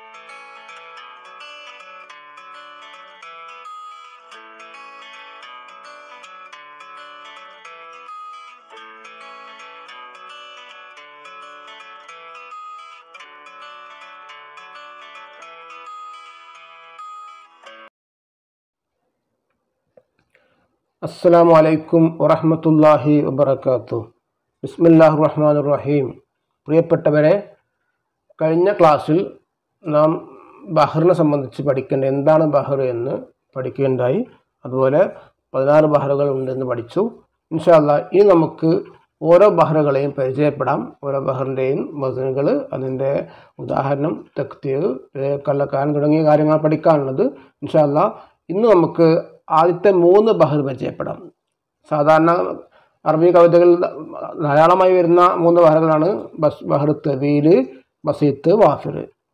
അസ്സലാമു അലൈക്കും വറഹ്മത്തുള്ളാഹി വബറകാതുഹു ബിസ്മില്ലാഹിർ റഹ്മാനിർ റഹീം പ്രിയപ്പെട്ടവരെ കഴിഞ്ഞ ക്ലാസ്സിൽ നാം ബഹറിനെ സംബന്ധിച്ച് പഠിക്കേണ്ട എന്താണ് ബഹർ എന്ന് പഠിക്കുകയുണ്ടായി അതുപോലെ പതിനാറ് ബഹറുകൾ ഉണ്ടെന്ന് പഠിച്ചു ഇൻഷാല്ല ഇനി നമുക്ക് ഓരോ ബഹറുകളെയും പരിചയപ്പെടാം ഓരോ ബഹറിൻ്റെയും വസനുകൾ അതിൻ്റെ ഉദാഹരണം തെക്തിയ് കള്ളക്കാൻ തുടങ്ങിയ കാര്യങ്ങൾ പഠിക്കാനുള്ളത് ഇൻഷാല്ല ഇന്ന് നമുക്ക് ആദ്യത്തെ മൂന്ന് ബഹർ പരിചയപ്പെടാം സാധാരണ അറബി കവിതകളിൽ ധാരാളമായി വരുന്ന മൂന്ന് ബഹറുകളാണ് ബസ് ബഹർ തവീല് ബസീത്ത് വാഫിർ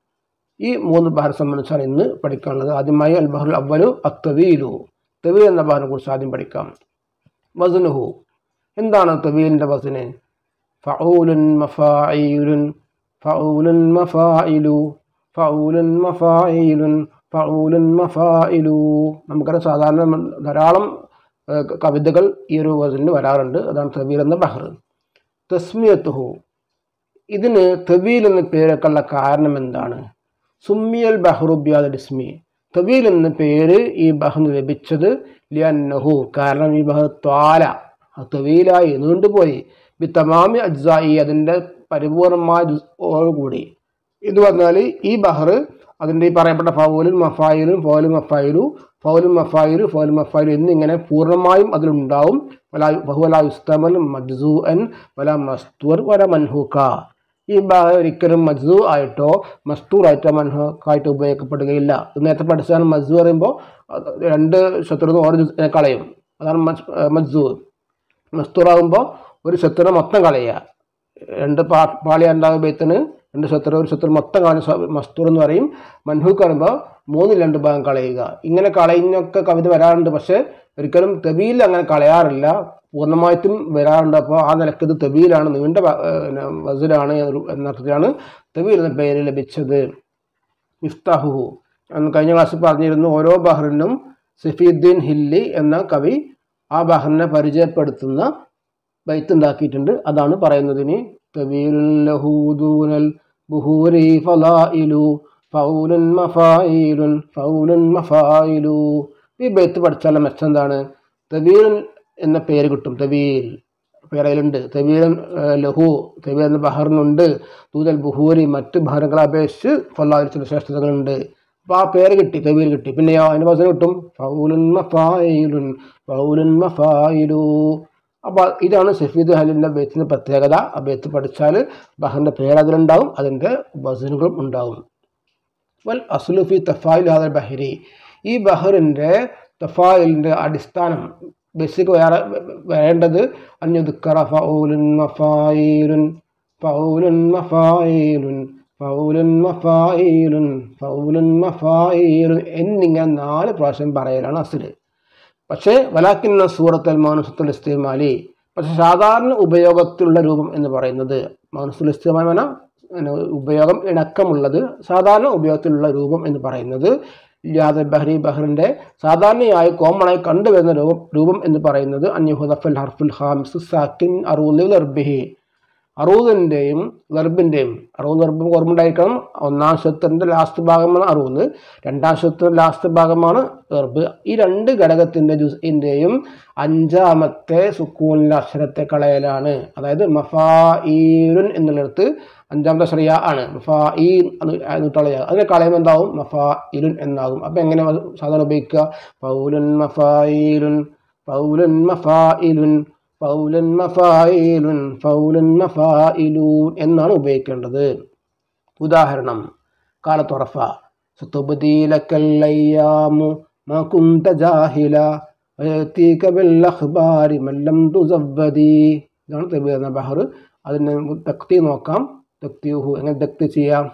ഈ മൂന്ന് ബഹർ സംബന്ധിച്ചാണ് ഇന്ന് പഠിക്കാനുള്ളത് ആദ്യമായി അൽ ബഹർ അവലു അത്തവീലു തവീൽ എന്ന ബഹറിനെ കുറിച്ച് ആദ്യം പഠിക്കാം വസനുഹു എന്താണ് തവീലിൻ്റെ വസന് ഫഊലുൻ മഫായിലുൻ ഫഊലുൻ മഫായിലു ഫഊലുൻ മഫായിലുൻ ഫഊലുൻ മഫായിലു നമുക്കറിയാം സാധാരണ ധാരാളം ഏഹ്, കവിതകൾ ഈ ഒരു വസനിൽ വരാറുണ്ട് അതാണ് തവീൽ എന്ന ബഹർ തസ്മിയത്തുഹു ഇതിന് തവീൽ എന്ന പേരൊക്കെയുള്ള കാരണം എന്താണ് സുമ്മിയൽ ബഹ്റുബ്യാദ് ഡിസ്മി തവീൽ എന്ന പേര് ഈ ബഹറിന് ലഭിച്ചത് ലിയന്നഹു കാരണം ഈ ബഹർ ത്വാല അത് തവീലായി നീണ്ടുപോയി ബി തമാമി അജ്സായി അതിൻ്റെ പരിപൂർണമായ ജുസ്ഓടുകൂടി എന്ന് പറഞ്ഞാൽ ഈ ബഹർ അതിൻ്റെ ഈ പറയപ്പെട്ട ഫൗലും മഫായിലും ഫൗലും മഫായിലു ഫൗലും മഫായിലു ഫൗലും മഫായിലു എന്നിങ്ങനെ പൂർണ്ണമായും അതിലുണ്ടാവും വല ബഹുവല യുസ്തമൽ മജ്സു അൻ വല മസ്തുർ വല മൻഹൂക്ക ഈ ബഹർ ഒരിക്കലും മജ്സു ആയിട്ടോ മസ്തൂർ ആയിട്ടോ മൻഹൂക്കായിട്ടോ ഉപയോഗിക്കപ്പെടുകയില്ല ഇത് നേരത്തെ പഠിച്ചാണ് മജ്സു പറയുമ്പോൾ അത് രണ്ട് ശത്രു ഓരോ ജുസിനെ കളയും അതാണ് മജ് മജ്സു മസ്തൂറാകുമ്പോൾ ഒരു ശത്രുവിനെ മൊത്തം കളയുക രണ്ട് പാ പാളിയ ഉണ്ടാകും ബെയ്ത്തിന് രണ്ട് ശത്രു ഒരു ശത്രു മൊത്തം കളഞ്ഞ സ- മസ്തൂർ എന്ന് പറയും മൻഹൂക്ക് പറയുമ്പോൾ മൂന്നിൽ രണ്ട് ഭാഗം കളയുക ഇങ്ങനെ കളയുന്നൊക്കെ കവിത വരാറുണ്ട് പക്ഷേ ഒരിക്കലും തെബീൽ അങ്ങനെ കളയാറില്ല പൂർണ്ണമായിട്ടും വരാറുണ്ട് അപ്പോൾ ആ നിലക്ക് ഇത് തെബീലാണ് നീണ്ട വ- ഏഹ് വസുലാണ് എന്നർത്ഥത്തിലാണ് തെബീൽ എന്ന പേര് ലഭിച്ചത് ഇഫ്താഹു അന്ന് കഴിഞ്ഞ ക്ലാസ്സിൽ പറഞ്ഞിരുന്നു ഓരോ ബഹറിനും സഫീദ്ദീൻ ഹില്ലി എന്ന കവി ആ ബഹറിനെ പരിചയപ്പെടുത്തുന്ന ബൈത്ത് ഉണ്ടാക്കിയിട്ടുണ്ട് അതാണ് പറയുന്നതിന് തവീലുൻ ലഹൂദൂനൽ ബുഹൂരി ഫലായിലു ഫൗലുൻ മഫായിലുൻ ഫൗലുൻ മഫായിലു ഈ ബൈത്ത് പഠിച്ചാൽ മെച്ചം എന്താണ് തവീലുൻ എന്ന പേര് കിട്ടും തവീൽ പേരയിലുണ്ട് തവീലൻ ലഹു തവീൽ എന്ന ബഹറിനുണ്ട് തൂതൽ ബുഹൂരി മറ്റ് ബഹറുകളെ അപേക്ഷിച്ച് ഫലായിൽ ചില ശ്രേഷ്ഠതകളുണ്ട് അപ്പോൾ ആ പേര് കിട്ടി തവീൽ കിട്ടി പിന്നെയോ അതിന് വസനം കിട്ടും ഫൗലുൻ മഫായിലുൻ ഫൗലുൻ മഫായിലു അപ്പോൾ ഇതാണ് സഫീദ് ഹലിൻ്റെ ബേത്തിൻ്റെ പ്രത്യേകത ആ ബേത്ത് പഠിച്ചാൽ ബഹറിൻ്റെ പേര് അതിലുണ്ടാവും അതിൻ്റെ വസനുകളും ഉണ്ടാവും വൽ അസ്ലുഫി തഫായിൽ ഹാദൽ ബഹരി ഈ ബഹറിൻ്റെ തഫായിലിൻ്റെ അടിസ്ഥാനം ബേസിക് വേറെ വേണ്ടത് അഞ്ഞുദുക്കറ ഫൗലുൻ മഫായിലുൻ ഫൗലുൻ മഫായിലുൻ ഫൗലുൻ മഫായിലുൻ ഫൗലുൻ മഫായിലുൻ എന്നിങ്ങനെ നാല് പ്രാവശ്യം പറയലാണ് അസുല് പക്ഷേ വലാക്കിന്ന സൂറത്തൽ മാനുസത്തുൽ ഇസ്തിമാലി പക്ഷെ സാധാരണ ഉപയോഗത്തിലുള്ള രൂപം എന്ന് പറയുന്നത് മാനുസുൽ ഇസ്തിമാൽ എന്ന പിന്നെ ഉപയോഗം ഇണക്കമുള്ളത് സാധാരണ ഉപയോഗത്തിലുള്ള രൂപം എന്ന് പറയുന്നത് യാദ ബഹ്രി ബഹ്റിൻ്റെ സാധാരണയായി കോമണായി കണ്ടുവരുന്ന രൂപം രൂപം എന്ന് പറയുന്നത് അന്യുഹുദഫൽ ഹർഫുൽ ഹാമിസ് സാക്കിൻ അറൂലി ലർബിഹി അറൂദിൻ്റെയും ഗർബിൻ്റെയും അറൂദ് ഗർബും ഓർമ്മയുണ്ടായിരിക്കണം ഒന്നാം ശത്രുവിൻ്റെ ലാസ്റ്റ് ഭാഗമാണ് അറൂദ് രണ്ടാം ശത്രുവിൻ്റെ ലാസ്റ്റ് ഭാഗമാണ് ഗർബ് ഈ രണ്ട് ഘടകത്തിൻ്റെ ജുസിൻ്റെയും അഞ്ചാമത്തെ സുക്കൂനിലെ അക്ഷരത്തെ കളയലാണ് അതായത് മഫാ ഈരുൻ എന്നുള്ളിടത്ത് അഞ്ചാമത്തെ ശ്രയ ആണ് മഫാ ഈ കളയുക അതിനെ കളയുമ്പോൾ എന്താവും മഫാ ഇരുൻ എന്നാകും അപ്പം എങ്ങനെ അത് സാധാരണ ഉപയോഗിക്കുക പൗലുൻ മഫായിലുൻ പൗലുൻ മഫായിലുൻ ഫൗലൻ മഫായിലുൻ ഫൗലൻ മഫായിലൂൻ എന്നാണ് ഉപയോഗിക്കേണ്ടത് ഉദാഹരണം കാലത്തുറഫ സത്തുബദീലക്കല്ലയ്യാമു മാ കുന്ത ജാഹില വയത്തീക ബില്ലഖ്ബാരി മല്ലം തുസവ്വദി ഇതാണ് തബീർ എന്ന ബഹർ അതിന് തക്തി നോക്കാം തക്തിയുഹു എങ്ങനെ തക്തി ചെയ്യാം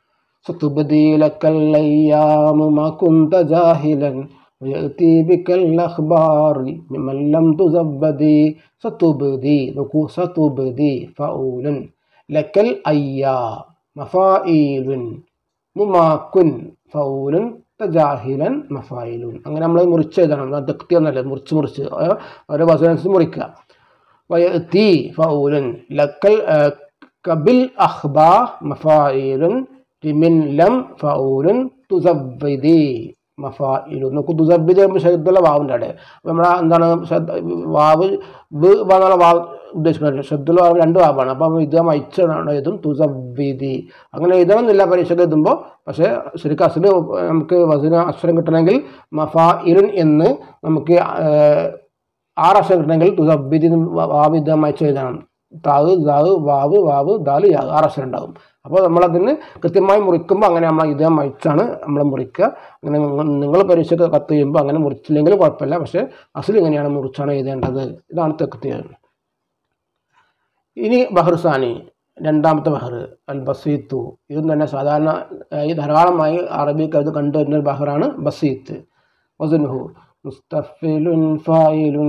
സത്തുബദീലക്കല്ലയ്യാമു മാ കുന്ത ജാഹിലൻ ويأتي بك الأخبار ممن لم تزبدي ستبدي نكو ستبدي فأول لك الأيام مفائيل മുമാക്കുൻ ഫൗലുൻ തജാഹിലൻ മഫായിലുൻ അങ്ങനെ നമ്മൾ മുറിച്ച് എഴുതണം ദക്തി എന്നല്ല മുറിച്ച് മുറിച്ച് ആ, ഓരോ വസനൻസ് മുറിക്കുക വയത്തി ഫൗലുൻ ലക്കൽ ആ, കബിൽ അഖ്ബാ മഫായിലുൻ ലിമിൻ ലം ഫൗലുൻ തുസബ്ബിദി മഫായിലു നോക്കൂ തുസബ്ബിദ് ആകുമ്പോൾ ശബ്ദമുള്ള വാവുണ്ട് അവിടെ അപ്പോൾ നമ്മൾ എന്താണ് ശബ്ദ- വാവ് ബ് എന്നുള്ള വാവ് ഉദ്ദേശിക്കുന്നത് ശബ്ദമുള്ള വാവ് രണ്ട് വാവാണ് അപ്പോൾ ഇത് മൈച്ചാണ് എഴുതും തുസബ്ബിദി അങ്ങനെ എഴുതണമെന്നില്ല പരീക്ഷയ്ക്ക് എഴുതുമ്പോൾ പക്ഷേ ശരിക്കും അസല് നമുക്ക് വസന അക്ഷരം കിട്ടണമെങ്കിൽ മഫായിലുൻ എന്ന് നമുക്ക് ആ, ആറ് അക്ഷരം കിട്ടണമെങ്കിൽ തുസബ്ബിദി വാവ് ഇത് മൈച്ച് എഴുതണം താവ് ദാവ് വാവ് വാവ് ദാല് യാ ആറ് അക്ഷരം ഉണ്ടാകും അപ്പോൾ നമ്മളതിന് കൃത്യമായി മുറിക്കുമ്പോൾ അങ്ങനെ നമ്മൾ ഇതേ മൈച്ചാണ് നമ്മൾ മുറിക്കുക അങ്ങനെ നിങ്ങൾ പരീക്ഷയ്ക്ക് കത്ത് ചെയ്യുമ്പോൾ അങ്ങനെ മുറിച്ചില്ലെങ്കിലും കുഴപ്പമില്ല പക്ഷേ അസൽ ഇങ്ങനെയാണ് മുറിച്ചാണ് എഴുതേണ്ടത് ഇതാണ് തെക്കത്തിയത് ഇനി ബഹ്റുസാനി രണ്ടാമത്തെ ബഹർ അൽ ബസീത്തു ഇതും തന്നെ സാധാരണ ഈ ധാരാളമായി അറബിക്ക് അത് കണ്ടുവരുന്ന ഒരു ബഹറാണ് ബസീത്ത് വസുനുഹു മുസ്തഫിലുൻ ഫായിലുൻ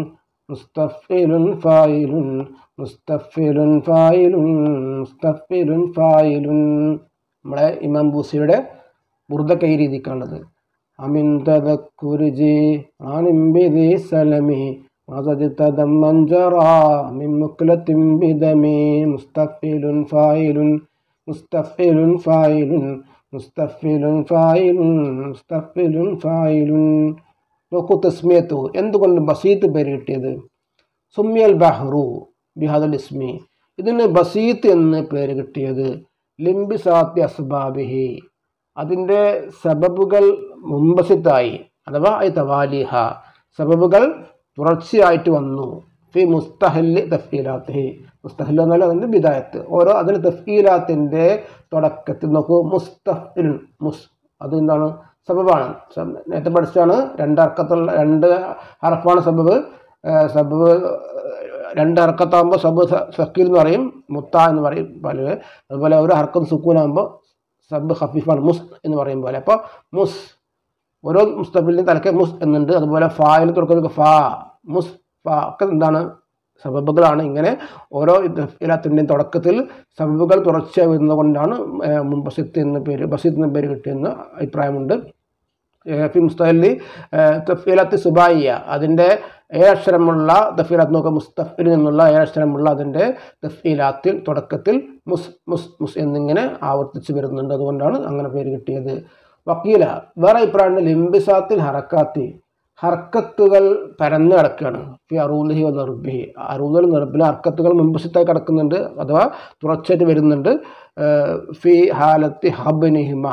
മുസ്തഫിലുൻ ഫായിലുൻ മുസ്തഫിലുൻ ഫായിലുൻ മുസ്തഫിലുൻ ഫായിലുൻ നമ്മളെ ഇമാം ബൂസിയുടെ ബുർദ കൈ രീതിക്കാണത് അമിൻ തദക്കുരുജി ആനിംബിദി സലമി وزدت دما جرى من مكلة بدمي مستفعل فاعل مستفعل فاعل مستفعل فاعل مستفعل فاعل നോക്കൂ തസ്മിയത്തു എന്തുകൊണ്ട് ബസീത്ത് പേര് കിട്ടിയത് സുമ്യൽ ബഹ്റു ബിഹാദൽ ഇസ്മി ഇതിന് ബസീത്ത് എന്ന് പേര് കിട്ടിയത് ലിംബിസാത്തി അസ്ബാബിഹി അതിൻ്റെ സബബുകൾ മുമ്പസിത്തായി അഥവാ ഐ തവാലിഹ സബബുകൾ തുടർച്ചയായിട്ട് വന്നു ഫി മുസ്തഹല്ലി തഫീലാത്തി മുസ്തഹൽ എന്നാൽ അതിൻ്റെ ബിദായത്ത് ഓരോ അതിന് തഫീലാത്തിൻ്റെ തുടക്കത്തിൽ നോക്കൂ മുസ്തഫിൽ മുസ് അത് എന്താണ് സബബാണ് സബ് നേരത്തെ പഠിച്ചാണ് രണ്ട് അർക്കത്തുള്ള രണ്ട് ഹറഫാണ് സബബ് ഏഹ് സബബ് രണ്ട് ഹർക്കത്താകുമ്പോൾ സബ് സക്കീൽ എന്ന് പറയും മുത്ത എന്ന് പറയും പല അതുപോലെ ഒരു ഹർക്കത്ത് സുക്കൂനാകുമ്പോൾ സബ് ഹഫീഫാണ് മുസ് എന്ന് പറയും പോലെ അപ്പോൾ മുസ് ഓരോ മുസ്തഫിലിനും തലക്കെ മുസ് എന്നുണ്ട് അതുപോലെ ഫായിൽ തുടക്കുന്നത് ഫാ മുസ് ഫാ ഒക്കെ എന്താണ് സബബുകളാണ് ഇങ്ങനെ ഓരോ ഇലാത്തിൻ്റെയും തുടക്കത്തിൽ സബബുകൾ തുടർച്ചയായി വരുന്നത് കൊണ്ടാണ് ഏഹ് ബസിത്ത് എന്ന പേര് ബസിത്ത് എന്ന പേര് കിട്ടിയെന്ന് അഭിപ്രായമുണ്ട് ഏഹ് ഫി മുസ്തഹലി തഫീലത്ത് സുബായിയ അതിൻ്റെ ഏഴക്ഷരമുള്ള തഫീലാത്ത് നോക്കുക മുസ്തഫിൽ നിന്നുള്ള ഏഴക്ഷരമുള്ള അതിൻ്റെ തഫീലാത്തിൽ തുടക്കത്തിൽ മുസ് മുസ് മുസ് എന്നിങ്ങനെ ആവർത്തിച്ച് വരുന്നുണ്ട് അതുകൊണ്ടാണ് അങ്ങനെ പേര് കിട്ടിയത് വക്കീല വേറെ അഭിപ്രായമുണ്ട് ലിംബിസാത്തിൽ ഹറക്കാത്തി ഹർക്കത്തുകൾ പരന്ന് കിടക്കുകയാണ് ഫി അറൂലഹി നെർബിഹി അറൂദൽ നെർബിൽ ഹർക്കത്തുകൾ മുമ്പസിത്തായി കിടക്കുന്നുണ്ട് അഥവാ തുടർച്ചയായിട്ട് വരുന്നുണ്ട് ഏഹ് ഫി ഹാലത്തി ഹബിനിഹിമ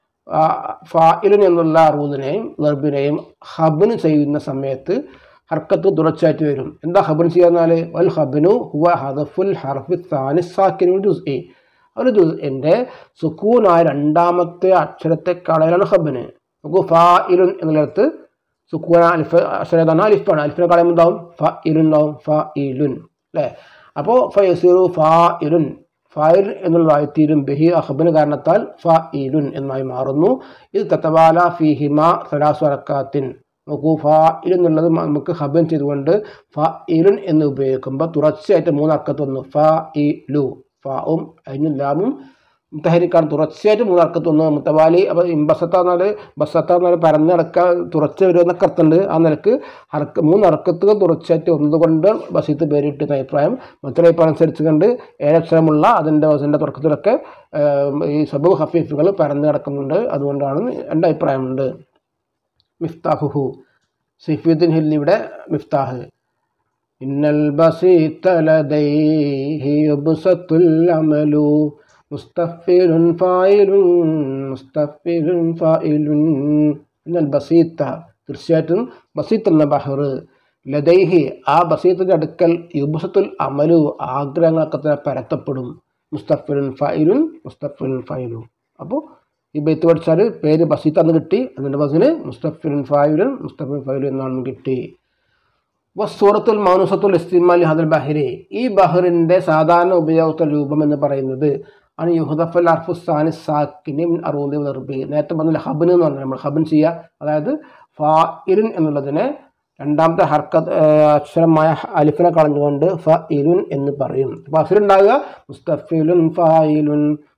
ഫായിലിൻ എന്നുള്ള അറൂദിനെയും നെർബിനെയും ഹബിന് ചെയ്യുന്ന സമയത്ത് ഹർക്കത്ത് തുടർച്ചയായിട്ട് വരും എന്താ ഹബിന് ചെയ്യാന്നാൽ വൽ ഹബിനു ഹുവ ഹദഫുൽ ഹർഫി സാനി സാക്കിനു ജുസ് ഒരു ജുസിൻ്റെ സുക്കൂനായ രണ്ടാമത്തെ അക്ഷരത്തെ കളയലാണ് ഹബിന് നോക്കൂ ഫാ ഇലുൻ എന്നുള്ളിടത്ത് സുക്കൂന അലിഫ് അക്ഷരം അലിഫാണ് അലിഫിനെ കളയുമ്പോൾ എന്താവും ഫ ഇലുൻ ഉണ്ടാവും ഫ ഇലുൻ അല്ലേ അപ്പോൾ ഫയസിറു ഫാ ഇലുൻ ഫായിൽ എന്നുള്ളതായിത്തീരും ബഹി അഹബിന് കാരണത്താൽ ഫ ഇലുൻ എന്നായി മാറുന്നു ഇത് തത്തവാല ഫി ഹിമ സലാസു അറക്കാത്തിൻ നോക്കൂ ഫ ഇൽ എന്നുള്ളത് നമുക്ക് ഹബൻ ചെയ്തുകൊണ്ട് ഫ ഇലുൻ എന്ന് ഉപയോഗിക്കുമ്പോൾ തുടർച്ചയായിട്ട് മൂന്നക്കത്ത് വന്നു ഫ ഇ ലു ഫാവും അതിന് ലാമും മുത്തഹരിക്കാണ് തുടർച്ചയായിട്ട് മൂന്നർക്കത്ത് വന്നു മുത്തവാലി അപ്പോൾ ഇമ്പസത്ത എന്നാൽ ബസത്ത എന്നാൽ പരന്ന് നടക്കാൻ തുറച്ച് വരുമെന്നൊക്കെ അർത്ഥമുണ്ട് ആ നിലക്ക് ഹർക്ക മൂന്നർക്കത്തുകൾ തുടർച്ചയായിട്ട് വന്നതുകൊണ്ട് ബസീത്ത് പേരിട്ടുന്ന അഭിപ്രായം മറ്റൊരു അഭിപ്രായം അനുസരിച്ച് കണ്ട് ഏഴക്ഷരമുള്ള അതിൻ്റെ ബസിൻ്റെ തുടക്കത്തിലൊക്കെ ഏം, ഈ സബു ഹഫീഫുകൾ പരന്ന് കിടക്കുന്നുണ്ട് അതുകൊണ്ടാണ് എൻ്റെ അഭിപ്രായമുണ്ട് മിഫ്താഹുഹു സൈഫുദ്ദീൻ ഹില്ലിയുടെ മിഫ്താഹ് ഇന്നൽ ബസീത്ത ലദൈഹി യുബ്സത്തുൽ അമലു മുസ്തഫിലുൻ ഫായിലുൻ മുസ്തഫിലുൻ ഫായിലുൻ ഇന്നൽ ബസീത്ത തീർച്ചയായിട്ടും ബസീത്ത് എന്ന ബഹർ ലദൈഹി ആ ബസീത്തിൻ്റെ അടുക്കൽ യുബ്സത്തുൽ അമലു ആഗ്രഹങ്ങളൊക്കെ തന്നെ പരത്തപ്പെടും മുസ്തഫിലുൻ ഫായിലുൻ മുസ്തഫിലുൻ ഫായിലുൻ അപ്പോൾ ഈ ബെയ്ത്ത് പഠിച്ചാൽ പേര് ബസീത്ത് എന്ന് കിട്ടി അതിൻ്റെ ബസ്സിന് മുസ്തഫിലുൻ ഫായിലുൻ മുസ്തഫിൻ ഫായിലുൻ എന്നാണ് കിട്ടി വസ്സൂറത്തുൽ മൗനുസത്തുൽ ഇസ്തിമാലി ഹദൽ ബഹരി ഈ ബഹറിൻ്റെ സാധാരണ ഉപയോഗത്തെ രൂപം എന്ന് പറയുന്നത് ആണ് യുഹദഫൽ അർഫുസാനി സാക്കിനി അറൂദി നിർബി നേരത്തെ പറഞ്ഞ ഹബിന് എന്ന് പറഞ്ഞാൽ നമ്മൾ ഹബിൻ ചെയ്യുക അതായത് ഫാഇലുൻ എന്നുള്ളതിനെ രണ്ടാമത്തെ ഹർക്കത്ത് അക്ഷരമായ അലിഫിനെ കളഞ്ഞുകൊണ്ട് ഫ ഇലുൻ എന്ന് പറയും അപ്പോൾ അസുരുണ്ടാകുക മുസ്തഫിലുൻ ഫായിലുൻ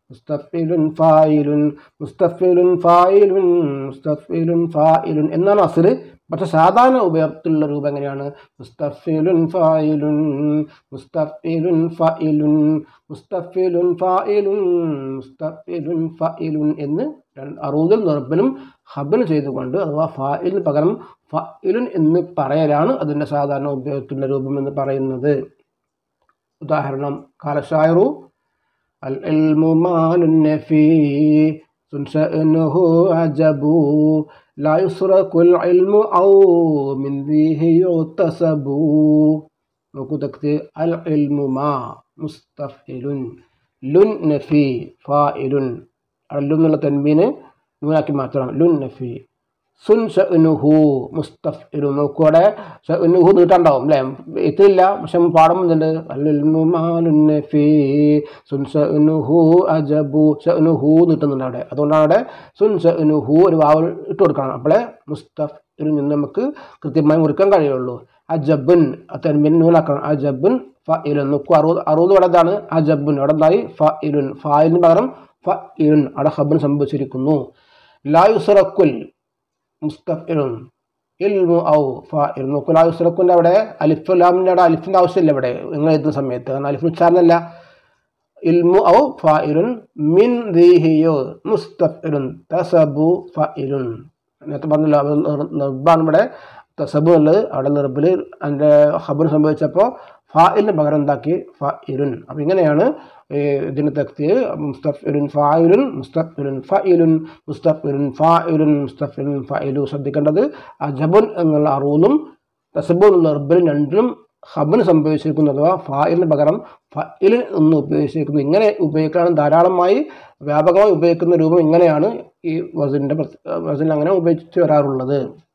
മുസ്തഫിലുൻ ഫായിലുൻ മുസ്തഫിലുൻ ഫായിലുൻ മുസ്തഫിലുൻ ഫായിലുൻ എന്നാണ് അസുർ പക്ഷെ സാധാരണ ഉപയോഗത്തിലുള്ള രൂപം എങ്ങനെയാണ് മുസ്തഫിലുൻ ഫായിലുൻ മുസ്തഫിലുൻ ഫായിലുൻ മുസ്തഫിലുൻ ഫായിലുൻ മുസ്തഫിലുൻ ഫായിലുൻ എന്ന് അറുതിൽ നിർബലും ഹബിന് ചെയ്തുകൊണ്ട് അഥവാ ഫായിലിന് പകരം ഫായിലുൻ എന്ന് പറയലാണ് അതിൻ്റെ സാധാരണ ഉപയോഗത്തിലുള്ള രൂപം എന്ന് പറയുന്നത് ഉദാഹരണം കാലഷായറു അൽ ഇൽമു മാലുൻ നഫീ സുൻഷഅനുഹു അജബു لا يسرق العلم أو من ذيه يغتسب നോക്കൂ തക്ത് അൽ ഇൽമു മാ മുസ്തഫിലുൻ ലുൻ നഫി ഫായിലുൻ അല്ലു എന്നുള്ള തൻമീന് നൂനാക്കി മാറ്റണം ലുൻ നഫി സുൻ ഷനുഹു മുസ്തഫിലു നോക്കൂ അവിടെ ഷനുഹു നീട്ടുണ്ടാവും അല്ലേ എത്തില്ല പക്ഷെ പാടുമ്പോൾ എന്തുണ്ട് അല്ലുൽമു മാലുൻ നഫി സുൻ ഷനുഹു അജബു ഷനുഹു നീട്ടുന്നുണ്ട് അവിടെ അതുകൊണ്ടാണ് അവിടെ സുൻ ഷനുഹു ഒരു വാവ് ഇട്ട് കൊടുക്കണം അപ്പോഴേ മുസ്തഫിലിൽ നിന്ന് നമുക്ക് കൃത്യമായി മുറിക്കാൻ കഴിയുള്ളൂ അജബുൻ തെൻമിൻ നൂലാക്കണം അജബുൻ ഫ ഇലുൻ നോക്കൂ അറുപത് അറുപത് ഇവിടെ എന്താണ് അജബുൻ അവിടെ എന്തായി ഫ ഇലുൻ ഫായിലിന് പകരം ഫ ഇലുൻ അവിടെ ഹബിന് സംഭവിച്ചിരിക്കുന്നു ലായുസുറക്കുൽ മുസ്തഫിലുൻ ഇൽമു ഔ ഫാഇൽ നോക്കൂ ലായുസുറക്കുൻ്റെ അവിടെ അലിഫ് ലാമിൻ്റെ അവിടെ അലിഫിൻ്റെ ആവശ്യമില്ല ഇവിടെ നിങ്ങൾ എഴുതുന്ന സമയത്ത് കാരണം അലിഫിന് ഉച്ചാരണമല്ല ഇൽമു ഔ ഫായിലുൻ മിൻ ദീഹിയോ മുസ്തഫിലുൻ തസബു ഫായിലുൻ നേരത്തെ പറഞ്ഞല്ലോ നിർബാണ് ഇവിടെ തസബു എന്നുള്ളത് അവിടെ നിർബിൽ അതിൻ്റെ ഹബർ സംഭവിച്ചപ്പോൾ ഫായിലിന് പകരം എന്താക്കി ഫായിലുൻ അപ്പം ഇങ്ങനെയാണ് ഇതിന് തക്തി മുസ്തഫിലുൻ ഫായിലുൻ മുസ്തഫിലുൻ ഫായിലുൻ മുസ്തഫിലുൻ ഫായിലുൻ മുസ്തഫിലുൻ ഫായിലു ശ്രദ്ധിക്കേണ്ടത് അജബുൻ എന്നുള്ള അറൂലും തസബു എന്നുള്ള നിർബിലും രണ്ടിലും ഹബിന് സംഭവിച്ചിരിക്കുന്നു അഥവാ ഫായിലിന് പകരം ഫയിലിൻ എന്ന് ഉപയോഗിച്ചിരിക്കുന്നു ഇങ്ങനെ ഉപയോഗിക്കാൻ ധാരാളമായി വ്യാപകമായി ഉപയോഗിക്കുന്ന രൂപം ഇങ്ങനെയാണ് ഈ വസിൻ്റെ വസിൽ അങ്ങനെ ഉപയോഗിച്ച് വരാറുള്ളത്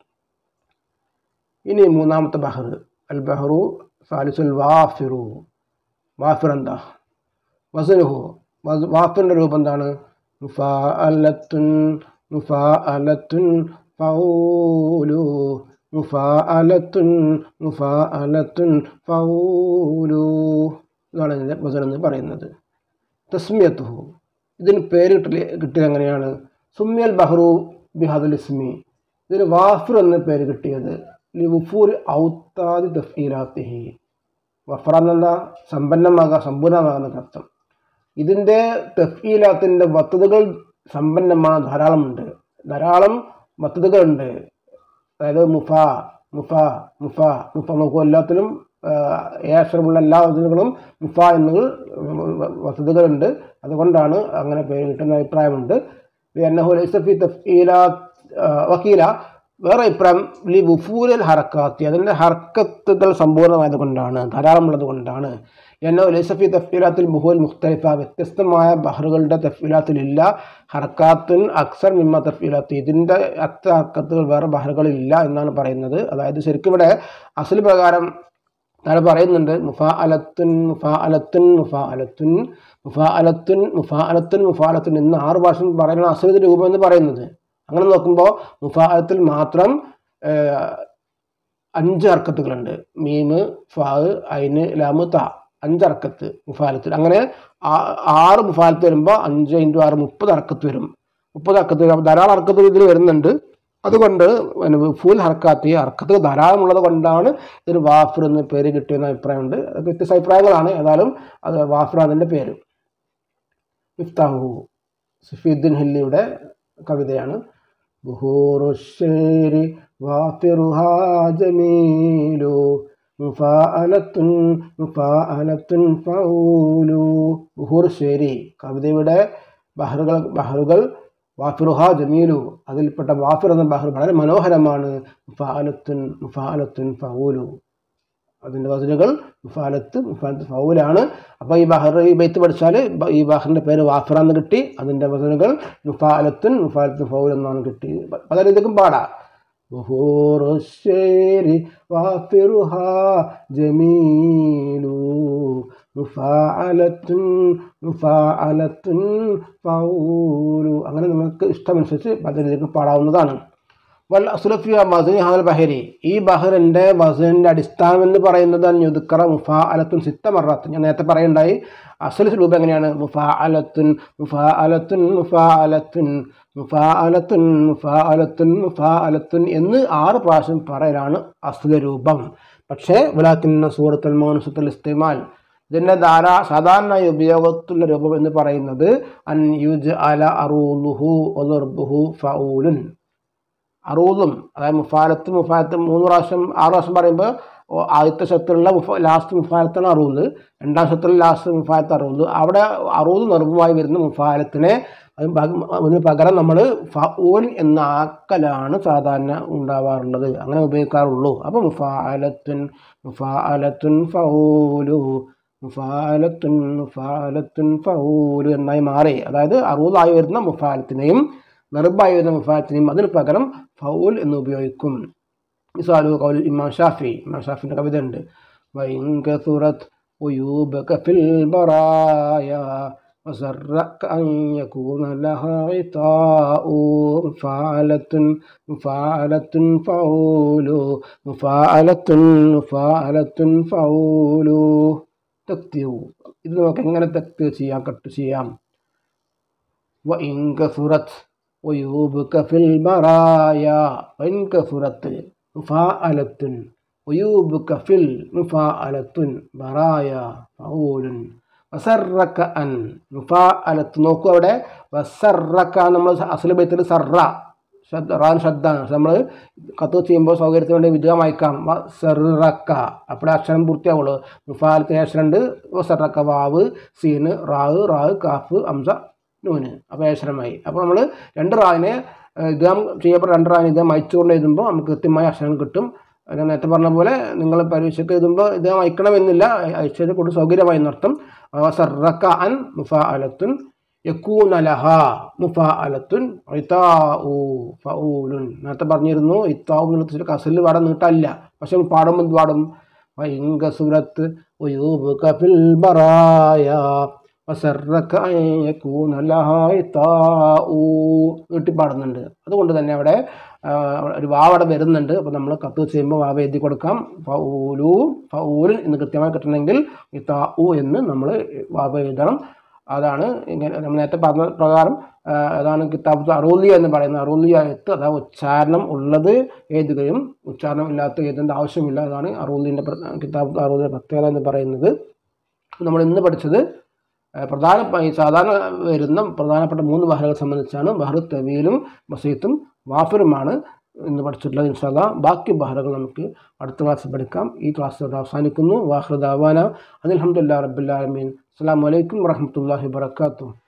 ഇനി മൂന്നാമത്തെ ബഹർ അൽ ബഹറു സാലിസുൽ വാഫിറു വാഫിർ എന്താ വസനുഹു വാഫിറിൻ്റെ രൂപം എന്താണ് മുഫാ അലത്തുൻ മുഫാ അലത്തുൻ ഫൗലു മുഫാ അലത്തുൻ മുഫാ അലത്തുൻ ഫൗലു ഇതാണ് ഇതിൻ്റെ വസൻ എന്ന് പറയുന്നത് തസ്മിയത്തുഹു ഇതിന് പേര് കിട്ടല് കിട്ടിയത് എങ്ങനെയാണ് സുമ്യൽ ബഹ്റു ബിഹദുൽ ഇസ്മി ഇതിന് വാഫിർ എന്ന പേര് കിട്ടിയത് ലിവുഫൂർ ഔത്താദി തഫീലാത്തിഹി വഫറ എന്ന സമ്പന്നമാകാൻ സമ്പൂർണ്ണമാകുന്ന അർത്ഥം ഇതിൻ്റെ തഫീലാത്തിൻ്റെ വസ്തുതകൾ സമ്പന്നമാണ് ധാരാളമുണ്ട് ധാരാളം വസ്തുതകളുണ്ട് അതായത് മുഫ മുഫ മുഫ മുഫ നോക്കൂ എല്ലാത്തിലും ഏശ്വരമുള്ള എല്ലാ വസ്തുതകളും മുഫ എന്നത് വസ്തുതകളുണ്ട് അതുകൊണ്ടാണ് അങ്ങനെ പേര് കിട്ടുന്ന അഭിപ്രായമുണ്ട് എന്നഹു ലൈസഫി തഫീലാ വക്കീല വേറെ അഭിപ്രായം ലി വുഫൂരൽ ഹറക്കാത്തി അതിൻ്റെ ഹർക്കത്തുകൾ സമ്പൂർണ്ണമായത് കൊണ്ടാണ് ധാരാളമുള്ളത് കൊണ്ടാണ് എന്നോ ലൈസഫി തഫീലാത്തിൽ ബുഹുൽ മുഖ്തലിഫ വ്യത്യസ്തമായ ബഹറുകളുടെ തഫീലാത്തിലില്ല ഹർക്കാത്തുൻ അക്സർ മിമ്മ തഫീലാത്ത് ഇതിൻ്റെ അത്ര ഹർക്കത്തുകൾ വേറെ ബഹറുകളില്ല എന്നാണ് പറയുന്നത് അതായത് ശരിക്കും ഇവിടെ അസൽ പ്രകാരം താഴെ പറയുന്നുണ്ട് മുഫാ അലത്തുൻ മുഫാ അലത്തുൻ മുഫാ അലത്തുൻ മുഫാ അലത്തുൻ മുഫാ അലത്തുൻ മുഫാ അലത്തുൻ എന്ന് ആറ് ഭാഷ പറയുന്ന അസലിൻ്റെ രൂപം എന്ന് പറയുന്നത് അങ്ങനെ നോക്കുമ്പോൾ മുഫാഅത്തിൽ മാത്രം അഞ്ച് അർക്കത്തുകളുണ്ട് മീമ് ഫാ ഐന് ലാമ് ത അഞ്ച് അർക്കത്ത് മുഫാലത്തിൽ അങ്ങനെ ആറ് മുഫാലത്ത് വരുമ്പോൾ അഞ്ച് ഇൻറ്റു ആറ് മുപ്പത് അർക്കത്ത് വരും മുപ്പത് അർക്കത്ത് ധാരാളം അർക്കത്ത് ഇതിൽ വരുന്നുണ്ട് അതുകൊണ്ട് ഫുൽ ഹർക്കാത്ത് ഈ അർക്കത്ത് ധാരാളമുള്ളത് കൊണ്ടാണ് ഇതിന് വാഫിർ എന്ന് പേര് കിട്ടിയെന്ന അഭിപ്രായമുണ്ട് അത് വ്യത്യസ്ത അഭിപ്രായങ്ങളാണ് ഏതായാലും അത് വാഫിർ അതിൻ്റെ പേര് ഇഫ്താഹു സുഫീദ്ദീൻ ഹില്ലിയുടെ കവിതയാണ് ബുഹൂറുശ്ശേരി വാഫിറുഹാ ജമീലു മുഫാഅലത്തുൻ മുഫാഅലത്തുൻ ഫൗലു ബുഹൂർ ശേരി കവിതയുടെ ബഹറുകൾ ബഹറുകൾ വാഫിറുഹ ജമീലു അതിൽപ്പെട്ട വാഫിർ എന്ന ബഹർ വളരെ മനോഹരമാണ് മുഫാഅലത്തുൻ മുഫാഅലത്തുൻ ഫൗലു അതിൻ്റെ വസനുകൾ മുഫാലത്ത് മുഫാലത്ത് ഫൗലാണ് അപ്പോൾ ഈ ബഹർ ഈ ബൈത്ത് പഠിച്ചാൽ ഈ ബഹറിൻ്റെ പേര് വാഫിറ എന്ന് കിട്ടി അതിൻ്റെ വസനുകൾ മുഫാലത്തുൻ മുഫാലത്ത് ഫൗൽ എന്നാണ് കിട്ടി പല രീതിക്കും പാടാം ബഹൂറുശ്ശേരി വാഫിറുഹ ജമീലു മുഫാഅലത്തുൻ മുഫാഅലത്തുൻ ഫൗലു അങ്ങനെ നിങ്ങൾക്ക് ഇഷ്ടമനുസരിച്ച് പല രീതിക്കും പാടാവുന്നതാണ് വൽ അസുലഫിയ വസനി ഹാൽ ബഹരി ഈ ബഹറിൻ്റെ വസനിൻ്റെ അടിസ്ഥാനം എന്ന് പറയുന്നത് യുദ്ക്കറ മുഫാ അലത്തുൻ സിത്ത മറാത്ത് ഞാൻ നേരത്തെ പറയുണ്ടായി അസൽ രൂപം എങ്ങനെയാണ് മുഫാ അലത്തുൻ മുഫാ അലത്തുൻ മുഫാ അലത്തുൻ മുഫാ അലത്തുൻ മുഫാ അലത്തുൻ മുഫാ അലത്തുൻ എന്ന് ആറ് പ്രാവശ്യം പറയലാണ് അസല രൂപം പക്ഷേ വിലാക്കിന്ന സൂറത്തുൽ മോനുസത്തുൽ ഇസ്തിമാൽ ഇതിൻ്റെ ധാരാ സാധാരണ ഉപയോഗത്തുള്ള രൂപം എന്ന് പറയുന്നത് അൻ യുജ് അല അറൂലുഹു ഒലുർബുഹു ഫൗലുൻ അറൂലും അതായത് മുഫാലത്ത് മുഫാലത്ത് മൂന്ന് പ്രാവശ്യം ആറ് പ്രാവശ്യം പറയുമ്പോൾ ഓ- ആദ്യത്തെ ശത്രുള്ള മുഫ ലാസ്റ്റ് മുഫാലത്താണ് അറൂല് രണ്ടാം ശത്രുള്ള ലാസ്റ്റ് മുഫാലത്ത് അറൂല് അവിടെ അറൂല് നിർഭമായി വരുന്ന മുഫാലത്തിനെ അതിന് പക- അതിന് പകരം നമ്മൾ ഫഊൽ എന്ന ആക്കലാണ് സാധാരണ ഉണ്ടാവാറുള്ളത് അങ്ങനെ ഉപയോഗിക്കാറുള്ളൂ അപ്പോൾ മുഫാലത്തുൻ മുഫാലത്തുൻ ഫൗലു മുഫാലത്തുൻ മുഫാലത്തുൻ ഫൗലു എന്നായി മാറി അതായത് അറുപതായി വരുന്ന മുഫാലത്തിനെയും നെറുബായി വരുന്ന മുഫാലത്തിനെയും അതിന് പകരം ഫൗൽ എന്ന് ഉപയോഗിക്കും മിസാലു കൗൽ ഇമാം ഷാഫി ഇമാം ഷാഫിൻ്റെ കവിത ഉണ്ട് വൈങ്കസുറത്ത് ഉയൂബക ഫിൽ ബറായ وسرك أن يكون لها غطاء مفاعلة مفاعلة فعول مفاعلة مفاعلة فعول تكتب ഇത് നമുക്ക് എങ്ങനെ തെറ്റ് ചെയ്യാം കട്ട് ചെയ്യാം وإن كثرت ويوبك في البرايا وإن كثرت مفاعلة ويوبك في المفاعلة برايا فعول വസറക്ക അൻ മുഫാഅലത്ത് നോക്കൂ അവിടെ വസറക്ക നമ്മൾ അസല ബൈത്തിൽ സർറ ശ്രദ്ധ റാൻ ശ്രദ്ധാണ് നമ്മൾ കത്ത് ചെയ്യുമ്പോൾ സൗകര്യത്തിന് വേണ്ടി വിജയം വായിക്കാം വസറക്ക അപ്പോഴേ അക്ഷരം പൂർത്തിയാവുള്ളൂ മുഫാലത്തിന് അക്ഷരമുണ്ട് വസറക്ക വാവ് സീന് റാവ് റാവ് കാഫ് അംസ നൂന് അപ്പോൾ അക്ഷരമായി അപ്പോൾ നമ്മൾ രണ്ട് റാവിനെ ഇതാം ചെയ്യപ്പെട്ട രണ്ട് റാവിനെ ഇതാം അയച്ചുകൊണ്ട് എഴുതുമ്പോൾ നമുക്ക് കൃത്യമായ അക്ഷരം കിട്ടും ഞാൻ നേരത്തെ പറഞ്ഞ പോലെ നിങ്ങൾ പരീക്ഷയ്ക്ക് എഴുതുമ്പോൾ ഇത് അയക്കണമെന്നില്ല അയച്ചത് കൊണ്ട് സൗകര്യമായി എന്നർത്ഥം സർറക്ക അൻ മുഫാ അലത്തുൻ യക്കൂന ലഹ മുഫാ അലത്തുൻ ഇത്താഉ ഫഊലുൻ നേരത്തെ പറഞ്ഞിരുന്നു ഇത്താവു എന്നുള്ള കസലിൽ പാടാൻ നീട്ടല്ല പക്ഷെ പാടുമ്പോൾ എന്ത് പാടും വൈങ്ക സുരത്ത് ഫിൽ ബറായ വസറക്ക അൻ യകൂന ലഹ ഇത്താഉ നീട്ടി പാടുന്നുണ്ട് അതുകൊണ്ട് തന്നെ അവിടെ ആ, ഒരു വാവ് അവിടെ വരുന്നുണ്ട് അപ്പോൾ നമ്മൾ കത്ത് ചെയ്യുമ്പോൾ വാവ് എഴുതി കൊടുക്കാം ഫൗലു ഫൗലുൻ എന്ന് കൃത്യമായി കിട്ടണമെങ്കിൽ ഈ താഉ എന്ന് നമ്മൾ വാവ് എഴുതണം അതാണ് ഇങ്ങനെ നമ്മൾ നേരത്തെ പറഞ്ഞ പ്രകാരം ആ, അതാണ് കിതാബ് അറൂലിയ എന്ന് പറയുന്നത് അറൂലിയ എത്ത് അതാ ഉച്ചാരണം ഉള്ളത് എഴുതുകയും ഉച്ചാരണം ഇല്ലാത്ത എഴുതേണ്ട ആവശ്യമില്ല അതാണ് അറൂലിൻ്റെ കിതാബ് അറൂലിൻ്റെ പ്രത്യേകത എന്ന് പറയുന്നത് നമ്മൾ ഇന്ന് പഠിച്ചത് ഏഹ് പ്രധാന ഈ സാധാരണ വരുന്ന പ്രധാനപ്പെട്ട മൂന്ന് ബഹറുകൾ സംബന്ധിച്ചാണ് ബഹർ തവീലും ബസീത്തും വാഫിറുമാണ് ഇന്ന് പഠിച്ചിട്ടുള്ളത് ഇൻഷാല്ല ബാക്കി ബഹറുകൾ നമുക്ക് അടുത്ത ക്ലാസ്സിൽ പഠിക്കാം ഈ ക്ലാസ് ഇവിടെ അവസാനിക്കുന്നു വാഹൃദാവാന അനിൽഹമുല്ലാ റബ്ബുല്ലാലമീൻ അസ്സാം വലൈക്കും വറഹമത്തല്ലാഹി വാത്തു